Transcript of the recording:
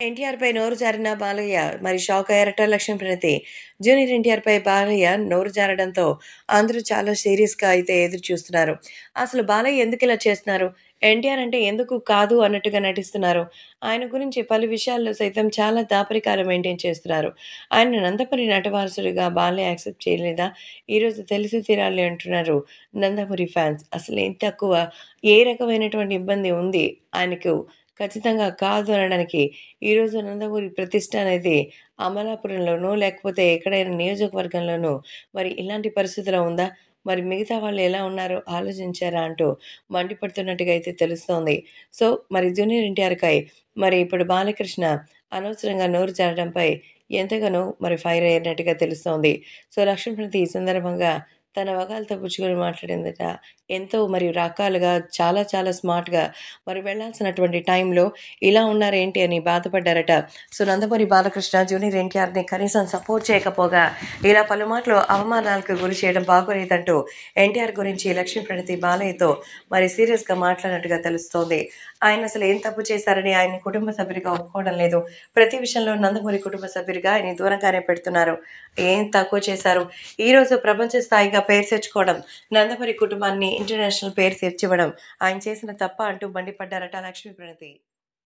ఎన్టీఆర్‌పై నోరు జారిన బాలయ్య మరి షాక్ అయ్యారట లక్ష్మీ ప్రణతి. జూనియర్ ఎన్టీఆర్‌పై బాలయ్య నోరు జారడంతో అందరూ చాలా సీరియస్‌గా అయితే ఎదురు చూస్తున్నారు. అసలు బాలయ్య ఎందుకిలా చేస్తున్నారు? ఎన్టీఆర్ అంటే ఎందుకు కాదు అన్నట్టుగా నటిస్తున్నారు? ఆయన గురించి పలు విషయాల్లో సైతం చాలా దాపరికాలు మెయింటైన్ చేస్తున్నారు. ఆయన నందమూరి నటవారసుడిగా బాలయ్య యాక్సెప్ట్ చేయలేదా? ఈరోజు తెలిసి తీరాలి అంటున్నారు నందమూరి ఫ్యాన్స్. అసలేం తక్కువ? ఏ రకమైనటువంటి ఇబ్బంది ఉంది ఆయనకు? ఖచ్చితంగా కాదు అనడానికి ఈరోజు నందమూరి ప్రతిష్ట అనేది అమలాపురంలోనో, లేకపోతే ఎక్కడైనా నియోజకవర్గంలోనో మరి ఇలాంటి పరిస్థితిలో ఉందా? మరి మిగతా వాళ్ళు ఎలా ఉన్నారో ఆలోచించారా? అంటూ మండిపడుతున్నట్టుగా అయితే తెలుస్తోంది. సో, మరి జూనియర్ ఎన్టీఆర్‌పై మరి ఇప్పుడు బాలకృష్ణ అనవసరంగా నోరు జారడంపై ఎంతగానో మరి ఫైర్ అయినట్టుగా తెలుస్తోంది. సో, లక్ష్మీ ప్రణతి ఈ సందర్భంగా తన వగాల్తో పుచ్చుకొని మాట్లాడిందట. ఎంతో మరి రకాలుగా చాలా చాలా స్మార్ట్‌గా మరి వెళ్ళాల్సినటువంటి టైంలో ఇలా ఉన్నారేంటి అని బాధపడ్డారట. సో, నందమూరి బాలకృష్ణ జూనియర్ ఎన్టీఆర్‌ని కనీసం సపోర్ట్ చేయకపోగా ఇలా పలుమార్లు అవమానాలకు గురి చేయడం బాగోలేదంటూ ఎన్టీఆర్ గురించి లక్ష్మీ ప్రణతి బాలయ్యతో మరి సీరియస్‌గా మాట్లాడినట్టుగా తెలుస్తోంది. ఆయన అసలు ఏం తప్పు చేశారని ఆయన్ని కుటుంబ సభ్యుడిగా ఒప్పుకోవడం లేదు. ప్రతి విషయంలో నందమూరి కుటుంబ సభ్యుడిగా ఆయన్ని దూరంగానే పెడుతున్నారు. ఏం తక్కువ చేశారు? ఈరోజు ప్రపంచ స్థాయిగా పేరు తెచ్చుకోవడం, నందమూరి కుటుంబాన్ని ఇంటర్నేషనల్ పేరు తెచ్చివ్వడం ఆయన చేసిన తప్పా? అంటూ మండిపడ్డారట లక్ష్మీ ప్రణతి.